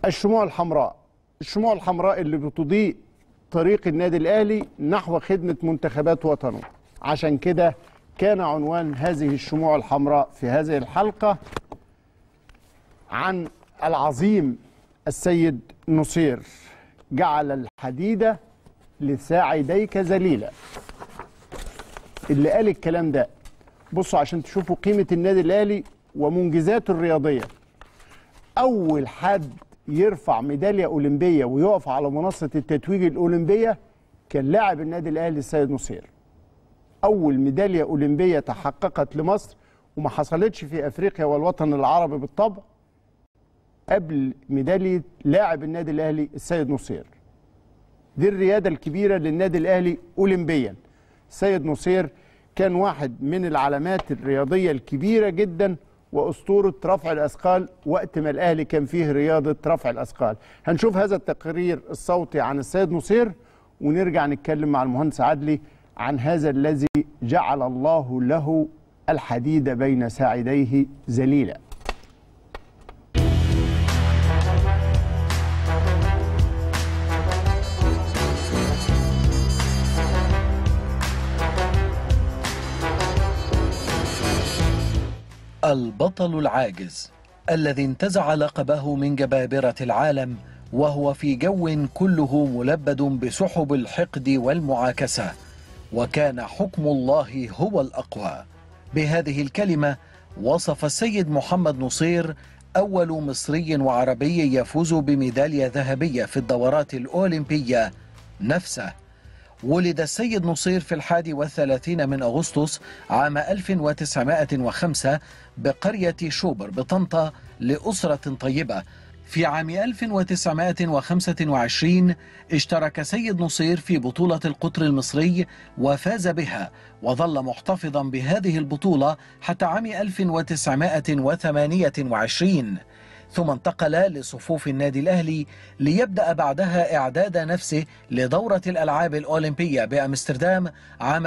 الشموع الحمراء الشموع الحمراء اللي بتضيء طريق النادي الاهلي نحو خدمه منتخبات وطنه عشان كده كان عنوان هذه الشموع الحمراء في هذه الحلقه عن العظيم السيد نصير جعل الحديده لساعديك ذليلا اللي قال الكلام ده بصوا عشان تشوفوا قيمه النادي الاهلي ومنجزاته الرياضيه اول حد يرفع ميداليه اولمبيه ويقف على منصه التتويج الاولمبيه كان لاعب النادي الاهلي السيد نصير اول ميداليه اولمبيه تحققت لمصر وما حصلتش في افريقيا والوطن العربي بالطبع قبل ميداليه لاعب النادي الاهلي السيد نصير دي الرياده الكبيره للنادي الاهلي اولمبيا السيد نصير كان واحد من العلامات الرياضيه الكبيره جدا واسطوره رفع الاثقال وقت ما الاهلي كان فيه رياضه رفع الاثقال هنشوف هذا التقرير الصوتي عن السيد نصير ونرجع نتكلم مع المهندس عدلي عن هذا الذي جعل الله له الحديد بين ساعديه ذليلا البطل العاجز الذي انتزع لقبه من جبابرة العالم وهو في جو كله ملبد بسحب الحقد والمعاكسة وكان حكم الله هو الأقوى بهذه الكلمة وصف السيد محمد نصير أول مصري وعربي يفوز بميدالية ذهبية في الدورات الأولمبية نفسه ولد السيد نصير في الحادي والثلاثين من أغسطس عام 1905 بقرية شوبر بطنطا لأسرة طيبة في عام 1925 اشترك سيد نصير في بطولة القطر المصري وفاز بها وظل محتفظا بهذه البطولة حتى عام 1928 ثم انتقل لصفوف النادي الأهلي ليبدأ بعدها إعداد نفسه لدورة الألعاب الأولمبية بأمستردام عام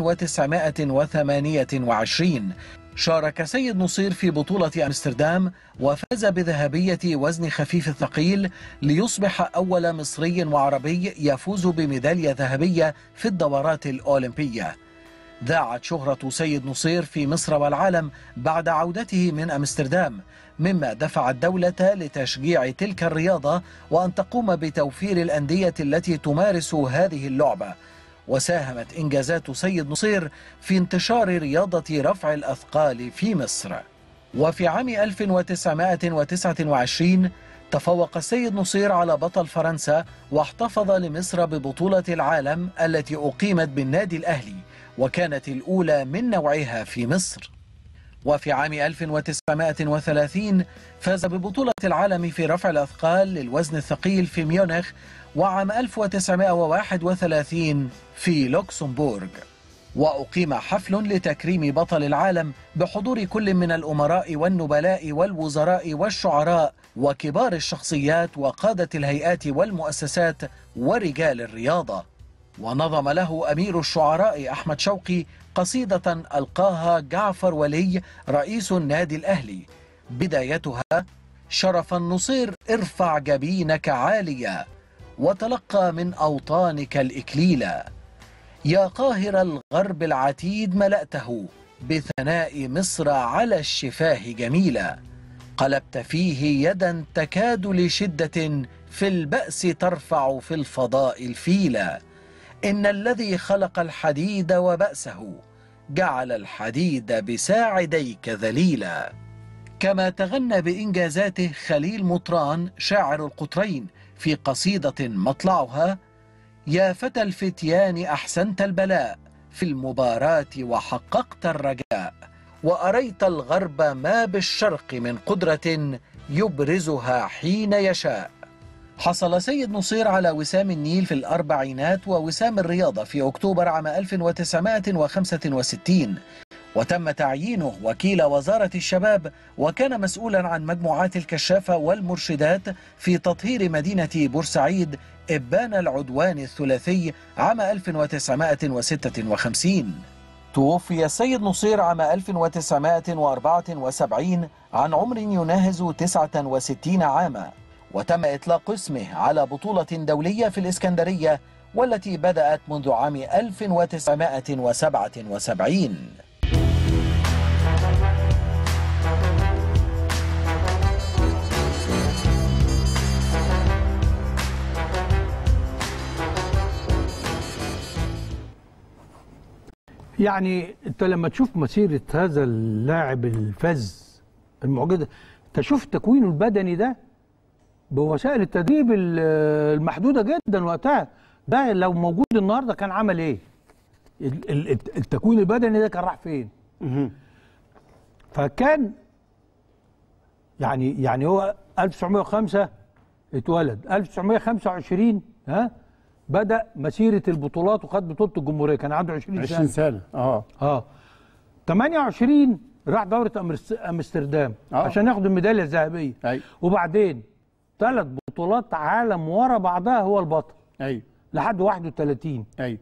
1928 شارك سيد نصير في بطولة أمستردام وفاز بذهبية وزن خفيف الثقيل ليصبح أول مصري وعربي يفوز بميدالية ذهبية في الدورات الأولمبية ذاعت شهرة سيد نصير في مصر والعالم بعد عودته من أمستردام مما دفع الدولة لتشجيع تلك الرياضة وأن تقوم بتوفير الأندية التي تمارس هذه اللعبة وساهمت إنجازات سيد نصير في انتشار رياضة رفع الأثقال في مصر وفي عام 1929 تفوق السيد نصير على بطل فرنسا واحتفظ لمصر ببطولة العالم التي أقيمت بالنادي الأهلي وكانت الأولى من نوعها في مصر وفي عام 1930 فاز ببطولة العالم في رفع الأثقال للوزن الثقيل في ميونخ وعام 1931 في لوكسمبورغ وأقيم حفل لتكريم بطل العالم بحضور كل من الأمراء والنبلاء والوزراء والشعراء وكبار الشخصيات وقادة الهيئات والمؤسسات ورجال الرياضة ونظم له أمير الشعراء أحمد شوقي قصيدة ألقاها جعفر ولي رئيس النادي الأهلي بدايتها شرف النصير ارفع جبينك عاليا وتلقى من أوطانك الإكليلا يا قاهر الغرب العتيد ملأته بثناء مصر على الشفاه جميلا قلبت فيه يدا تكاد لشدة في البأس ترفع في الفضاء الفيلا إن الذي خلق الحديد وبأسه جعل الحديد بساعديك ذليلا كما تغنى بإنجازاته خليل مطران شاعر القطرين في قصيدة مطلعها يا فتى الفتيان أحسنت البلاء في المباراة وحققت الرجاء وأريت الغرب ما بالشرق من قدرة يبرزها حين يشاء حصل سيد نصير على وسام النيل في الأربعينات ووسام الرياضة في أكتوبر عام 1965 وتم تعيينه وكيل وزارة الشباب وكان مسؤولا عن مجموعات الكشافة والمرشدات في تطهير مدينة بورسعيد إبان العدوان الثلاثي عام 1956 توفي السيد نصير عام 1974 عن عمر يناهز 69 عاما وتم إطلاق اسمه على بطولة دولية في الإسكندرية والتي بدأت منذ عام 1977 يعني انت لما تشوف مسيره هذا اللاعب الفذ المعجزه انت شوف تكوينه البدني ده بوسائل التدريب ال- المحدوده جدا وقتها ده لو موجود النهارده كان عمل ايه؟ ال- ال- التكوين البدني ده كان راح فين؟ مهم. فكان يعني يعني هو 1905 اتولد 1925 ها بدا مسيره البطولات وخد بطوله الجمهوريه كان عنده 20 سنه 20 سنه اه اه 28 راح دوره أمرس- امستردام آه. عشان ياخد الميداليه الذهبيه ايوه وبعدين ثلاث بطولات عالم ورا بعضها هو البطل ايوه لحد 31 ايوه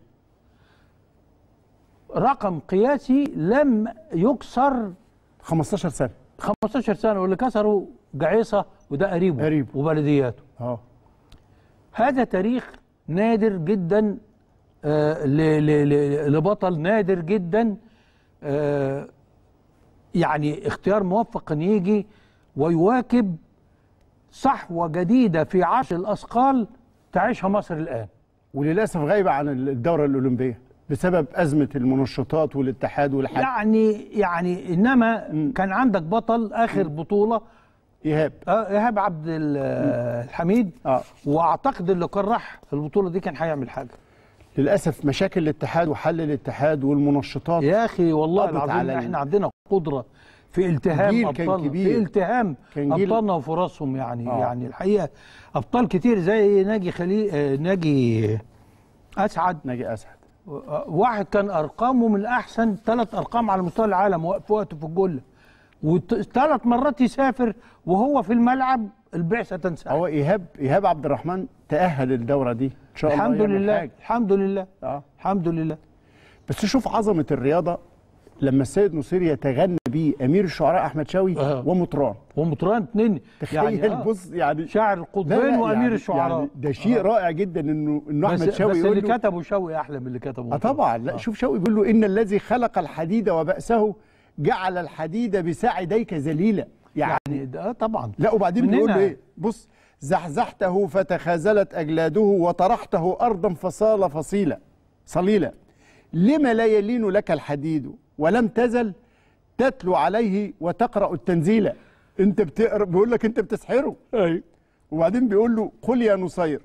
رقم قياسي لم يكسر 15 سنه 15 سنه واللي كسره جعيصه وده قريبه قريبه. وبلدياته اه هذا تاريخ نادر جدا آه، ل- ل- ل- لبطل نادر جدا آه، يعني اختيار موفق ان يجي ويواكب صحوه جديده في عصر الاثقال تعيشها مصر الان وللاسف غايبه عن الدوره الاولمبيه بسبب ازمه المنشطات والاتحاد والحاج يعني يعني انما كان عندك بطل اخر بطوله ايهاب آه، ايهاب عبد ال- آه، الحميد اه واعتقد اللي كان راح البطوله دي كان هيعمل حاجه للاسف مشاكل الاتحاد وحل الاتحاد والمنشطات يا اخي والله قضت العظيم على ال- احنا عندنا قدره في التهام جيل كان ابطالنا كبير. في التهام كان جيل- ابطالنا وفرصهم يعني آه. يعني الحقيقه ابطال كتير زي ناجي خليل آه، ناجي اسعد ناجي اسعد آه، واحد كان ارقامه من احسن ثلاث ارقام على مستوى العالم وقف وقته في الجله وثلاث مرات يسافر وهو في الملعب البعثه تنسحب هو ايهاب ايهاب عبد الرحمن تاهل الدوره دي ان شاء الله الحمد يعمل لله حاجة. الحمد لله اه الحمد لله بس شوف عظمه الرياضه لما السيد نصير يتغنى بيه امير الشعراء احمد شوقي آه. ومطران ومطران اتنين تخيل آه، بص يعني شاعر لا، القطبين لا، وامير يعني الشعراء يعني ده شيء آه. رائع جدا انه انه بس, احمد شوقي بس يقول اللي له كتبه شوقي احلى من اللي كتبه اه طبعا لا شوف شوقي بيقول له ان الذي خلق الحديد وبأسه جعل الحديد بساعديك ذليلا يعني يعني ده طبعا لا وبعدين من بيقول له هنا- ايه بص زحزحته فتخاذلت اجلاده وطرحته ارضا فصال فصيلا صليلا لما لا يلين لك الحديد ولم تزل تتلو عليه وتقرا التنزيل انت بتقرا بيقول لك انت بتسحره ايوه وبعدين بيقول له قل يا نصير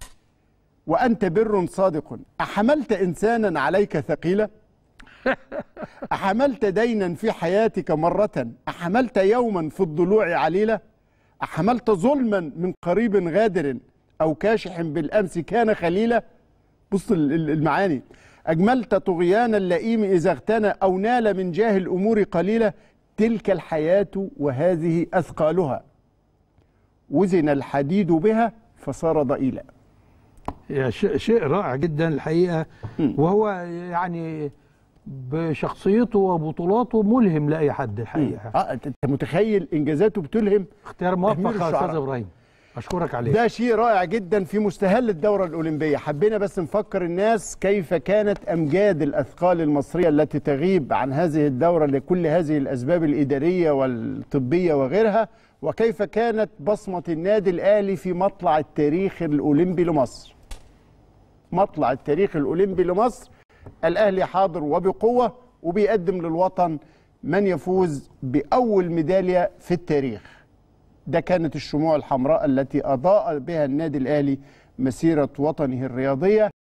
وانت بر صادق احملت انسانا عليك ثقيلا أحملت دينا في حياتك مرة أحملت يوما في الضلوع عليلة أحملت ظلما من قريب غادر أو كاشح بالأمس كان خليلا بص ال- ال- المعاني أجملت طغيان اللئيم إذا اغتنى أو نال من جاه الأمور قليلة تلك الحياة وهذه أثقالها وزن الحديد بها فصار ضئيلا يا شيء شيء رائع جدا الحقيقه وهو يعني بشخصيته وبطولاته ملهم لاي حد الحقيقه آه أنت أنت متخيل إنجازاته بتلهم اختيار أمير موفق يا استاذ الشعراء. ابراهيم اشكرك عليه ده شيء رائع جدا في مستهل الدورة الأولمبية حبينا بس نفكر الناس كيف كانت أمجاد الأثقال المصرية التي تغيب عن هذه الدورة لكل هذه الأسباب الإدارية والطبية وغيرها وكيف كانت بصمة النادي الأهلي في مطلع التاريخ الأولمبي لمصر مطلع التاريخ الأولمبي لمصر الأهلي حاضر وبقوة وبيقدم للوطن من يفوز بأول ميدالية في التاريخ ده كانت الشموع الحمراء التي أضاء بها النادي الأهلي مسيرة وطنه الرياضية